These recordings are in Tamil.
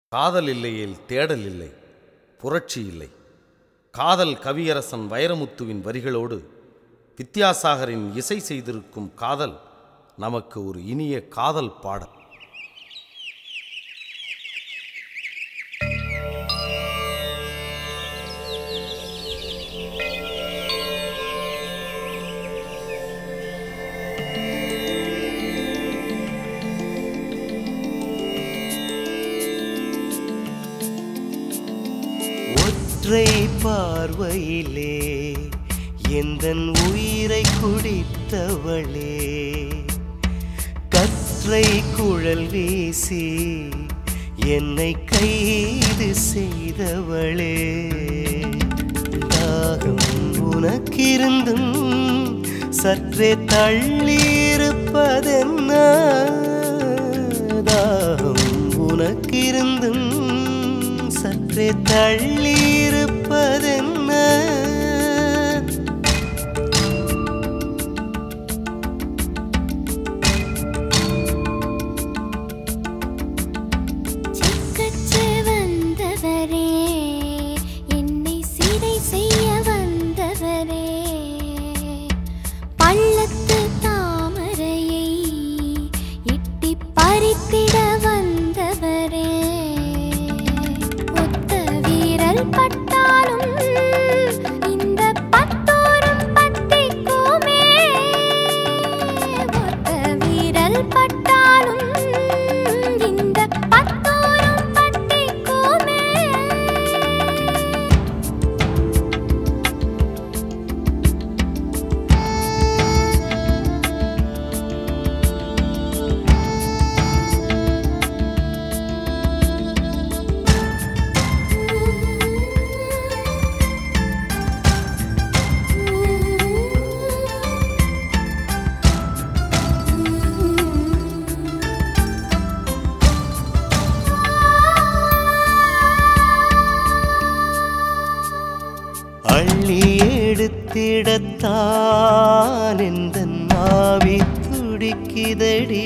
காதல் இல்லையேல் தேடல் இல்லை புரட்சி இல்லை காதல் கவியரசன் வைரமுத்துவின் வரிகளோடு வித்யாசாகரின் இசை செய்திருக்கும் காதல் நமக்கு ஒரு இனிய காதல் பாடல் ஒற்றை பார்வையிலே எந்தன் உயிரை குடித்தவளே கற்றை குழல் வீசி என்னை கைது செய்தவளே தாகம் உனக்கிருந்தும் சற்றே தள்ளியிருப்பதென்ன தாகம் உனக்கிருந்தும் சற்றே தள்ளியிருப்பதென்ன சிக்கச்சு வந்தவரே என்னை சிறை செய்ய வந்தவரே பள்ளத்து தாமரையை எட்டி பறித்திட வந்தவரே ஒத்த வீரல் பட்டாலும் இந்த பத்தோரும் பத்திக்குமே ஒத்த வீரல் பட்டாலும் இந்த பத்தோரும் பத்திக்குமே அள்ளி எடுத்திடத்தான் எந்த நாவி துடிக்குதடி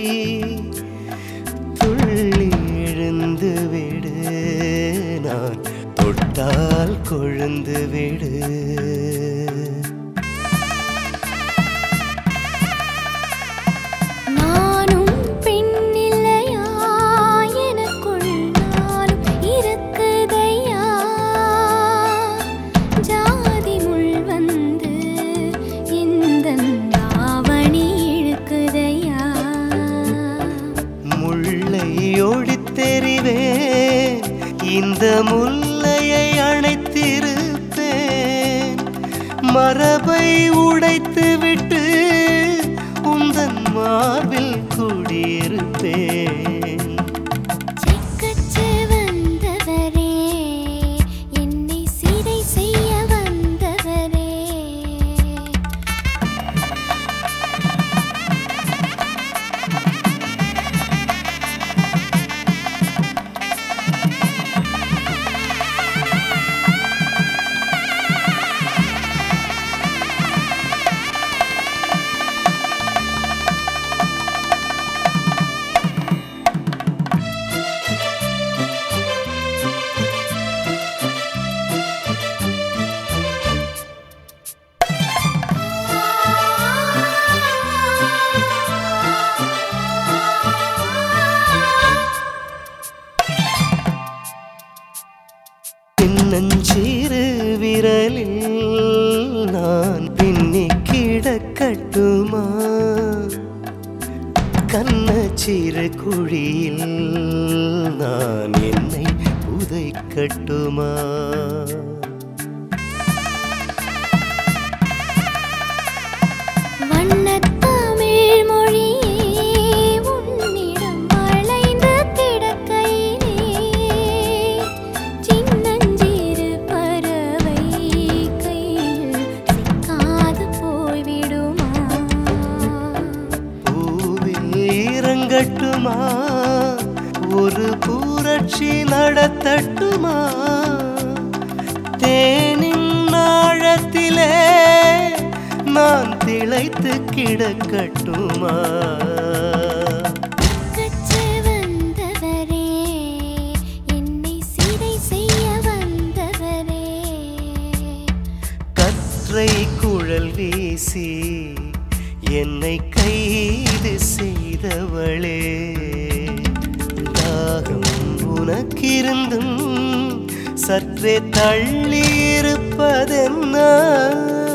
துள்ளி எழுந்து விடு நான் தொட்டால் கொழுந்து விடு நானும் பெண்ணில்லையா எனக்குள் நானும் இருக்குதையா ஜாதி முள் வந்து இந்த தாவணி இழுக்குதையா முல்லை ஒழித்தெறிவேன் இந்த முல்லையை அணைத்திருப்பேன் மரபை உடைத்து விட்டு உந்தன் மார்பில் குடியிருப்பேன் செக்கச்சு வந்தவரே என்னை சிறை செய்ய வந்தவரே பின்னஞ்சீரு விரலில் நான் பின்னி கிடக்கட்டுமா கண்ணச்சீரு குழியில் நான் என்னை புதைக்கட்டுமா வண்ணத்தமிழ் மொழியே உன்னிடம் வளைந்து கிடக்கையிலே சின்னஞ்சிறு பறவை கையில் சிக்காது போய்விடுமா பூவில் இறங்கட்டுமா ஒரு பூரட்சி நடத்தட்டுமா தேனின் ஆழத்திலே நான் திளைத்து கிடக்கட்டுமா கச்சு வந்தவரே என்னை பேசி என்னை கைது செய்தவளே தாகம் உனக்கிருந்தும் சற்றே தள்ளி இருப்பதென்ன